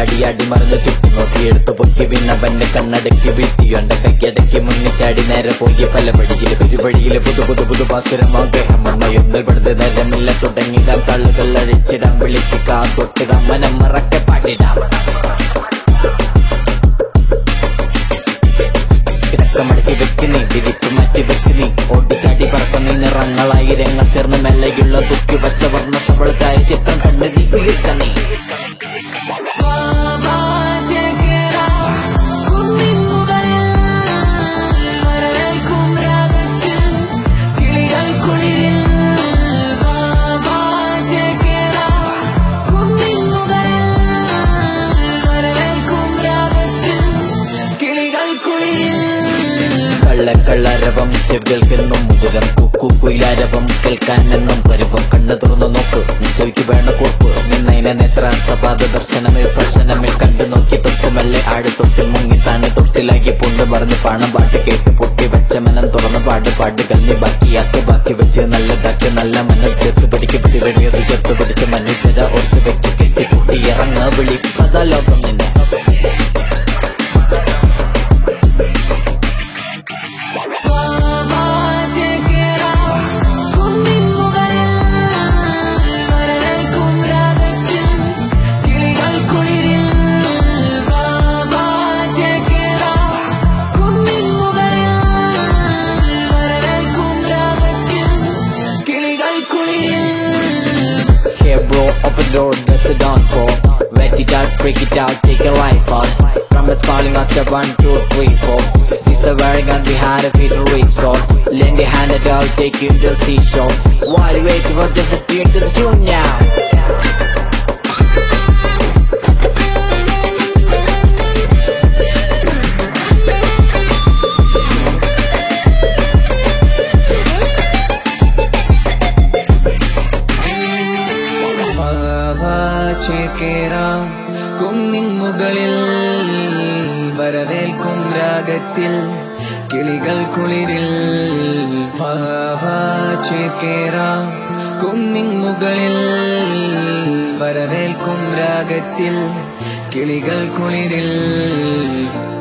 ചാടിയാടി മറിഞ്ഞു ചുറ്റി നോക്കി എടുത്തു പൊക്കി പിന്നെ പന്റെ കണ്ണടക്കി വീഴ്ത്തി എന്റെ കൈക്കടക്കി മുന്നിൽ ചാടി നേരെ പോയി പല വഴിയില് പെരുവഴിയില് പുതു പുതു പുതു പാസുരമോ ഗ്രഹം മണ്ണയൊന്നിൽ പെടുത്ത് നേരമില്ല തുടങ്ങിടാം തള്ളുകൾ അഴിച്ചിടാം വിളിക്കാം തൊട്ടിടാം മനം മറക്കെ പാടിടാം ഇടക്കമടക്കി വെക്ക് നീ വിരിപ്പ് മാറ്റി വെക്ക് നീ ഓടിച്ചാടി പറക്കുന്ന നിറങ്ങളായിരങ്ങൾ ചേർന്ന് മെല്ലയുള്ള തുക്കി വച്ച വർണ്ണ ശബളത്തായ ചിത്രം കണ്ട് നീ ഉയർത്ത നീ കള്ളക്കള്ളരവം ചെവികൾക്കെന്നും മുകുരം കുക്കു കുയിലാരവം കേൾക്കാനെന്നും പരുവം കണ്ണു തുറന്നു നോക്ക് നീ ചോയ്ക്ക് വേണ്ട കുറിപ്പ് നിന്നതിനെ നേത്രാസ്തപാത ദർശനമേ സ്പർശനമേ കണ്ടു നോക്കി തൊട്ടുമല്ലേ ആട് തൊട്ടിൽ മുങ്ങി താണി തൊട്ടിലാക്കി പൊണ്ട് പറഞ്ഞ് പാണം പാട്ട് കേട്ട് പൊട്ടി വെച്ച മനം തുറന്ന് പാട് പാട്ട് കന്നി ബാക്കിയാക്കി ബാക്കി വെച്ച് നല്ലതാക്കി നല്ല മനം ചേർത്ത് പിടിക്ക് പിടി വെടിയത് ചേർത്ത് പിടിച്ച് മനുഷ്യര ഓർത്ത് വെച്ച് കെട്ടി പൊട്ടി ഇറങ്ങ വിളിപ്പതാ ലോകം നിന്നെ Here bro, open door, that's a dawn for Wet it out, freak it out, take a life out Trumpets calling us step one, two, three, four Caesar wearing on we had a feet to reach for Lend your hand at all, take you to the seashore Why you waiting for just a tune to the tune now? ചേക്കേറ കുന്നിൻ മുകളിൽ വരവേൽക്കും രാഗത്തിൽ കിളികൾ കുളിരിൽ ചേക്കേറ കുന്നിൻ മുകളിൽ വരവേൽക്കും രാഗത്തിൽ കിളികൾ കുളിരിൽ